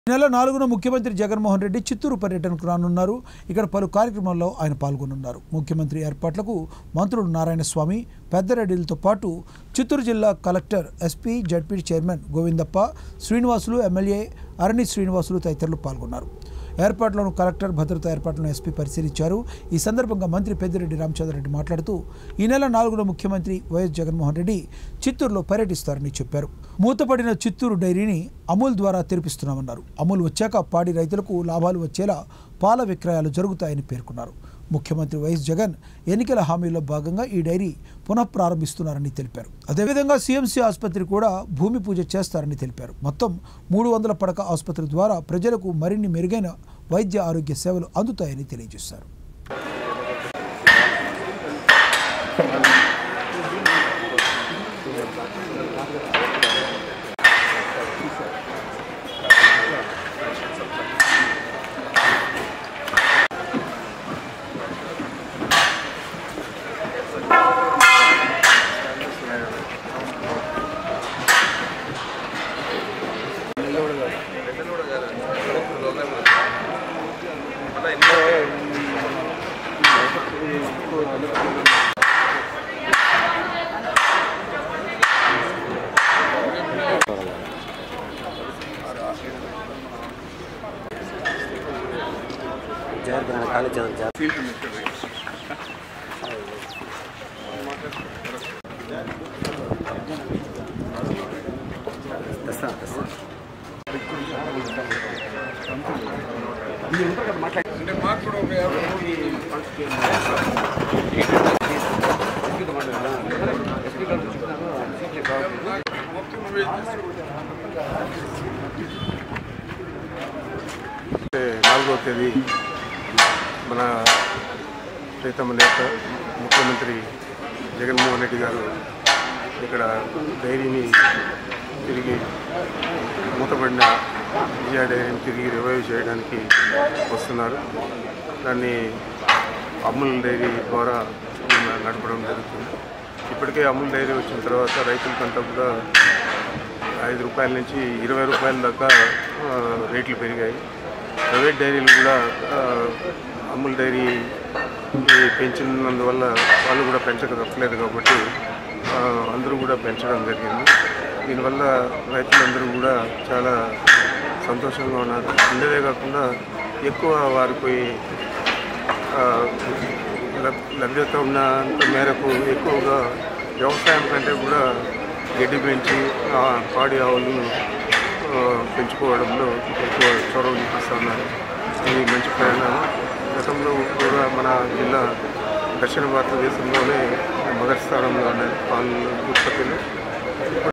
ఈ నెల నాలుగున ముఖ్యమంత్రి జగన్మోహన్ రెడ్డి చిత్తూరు పర్యటనకు రానున్నారు ఇక్కడ పలు కార్యక్రమాల్లో ఆయన పాల్గొనున్నారు ముఖ్యమంత్రి ఏర్పాట్లకు మంత్రులు నారాయణస్వామి పెద్దరెడ్డిలతో పాటు చిత్తూరు జిల్లా collector SP ZP chairman Govindappa Srinivasulu MLA Arani Srinivasulu తదితరులు పాల్గొన్నారు ఏర్పాట్లను కలెక్టర్ భద్రతా ఏర్పాట్లను ఎస్పీ పరిశీలించారు ఈ సందర్భంగా మంత్రి పెద్దిరెడ్డి రామచంద్రరెడ్డి మాట్లాడుతూ ఈ నెల నాలుగున ముఖ్యమంత్రి వైఎస్ జగన్మోహన్ రెడ్డి చిత్తూరులో పర్యటిస్తారని చెప్పారు మూతపడిన చిత్తూరు డైరీని అమూల్ ద్వారా తెరిపిస్తున్నామన్నారు అమూల్ వచ్చాక పాడి రైతులకు లాభాలు వచ్చేలా పాల విక్రయాలు జరుగుతాయని పేర్కొన్నారు ముఖ్యమంత్రి వైఎస్ జగన్ ఎన్నికల హామీలో భాగంగా ఈ డైరీ పునఃప్రారంభిస్తున్నారని తెలిపారు అదేవిధంగా సీఎంసీ ఆసుపత్రి కూడా భూమి పూజ చేస్తారని తెలిపారు మొత్తం మూడు వందల పడక ఆసుపత్రి ద్వారా ప్రజలకు మరిన్ని మెరుగైన వైద్య ఆరోగ్య సేవలు అందుతాయని తెలియజేశారు జాగ్రత్త కాలేజ్ జాగ్రత్త తెస్తా తెస్తా నాలుగవ తేదీ మన ప్రీతమ నేత ముఖ్యమంత్రి జగన్మోహన్ రెడ్డి గారు ఇక్కడ డైరీని తిరిగి మూతపడిన విజయ డైరీని తిరిగి రివైవ్ చేయడానికి వస్తున్నారు దాన్ని అమూల్ డైరీ ద్వారా నడపడం జరుగుతుంది ఇప్పటికే అమూల్ డైరీ వచ్చిన తర్వాత రైతులకంతా కూడా ఐదు రూపాయల నుంచి ఇరవై రూపాయల దాకా ఆ, రేట్లు పెరిగాయి ప్రైవేట్ డైరీలు కూడా ఆ, అమూల్ డైరీ ఈ పెంచినందువల్ల వాళ్ళు కూడా పెంచక తప్పలేదు కాబట్టి ఆ, అందరూ కూడా పెంచడం జరిగింది దీనివల్ల రైతులందరూ కూడా చాలా సంతోషంగా ఉన్నారు ఉండేదే కాకుండా ఎక్కువ వారికి ఆ, లబ్- లభ్యత ఉన్నంత మేరకు ఎక్కువగా వ్యవసాయం కంటే కూడా గడ్డి పెంచి ఆ, పాడి ఆవులను ఆ, పెంచుకోవడంలో ఎక్కువ చొరవ చూపిస్తున్నారు ఇది మంచి ప్రయాణం గతంలో కూడా మన జిల్లా దక్షిణ భారతదేశంలోనే మొదటి స్థానంలో ఉన్నది పాల ఉత్పత్తిలో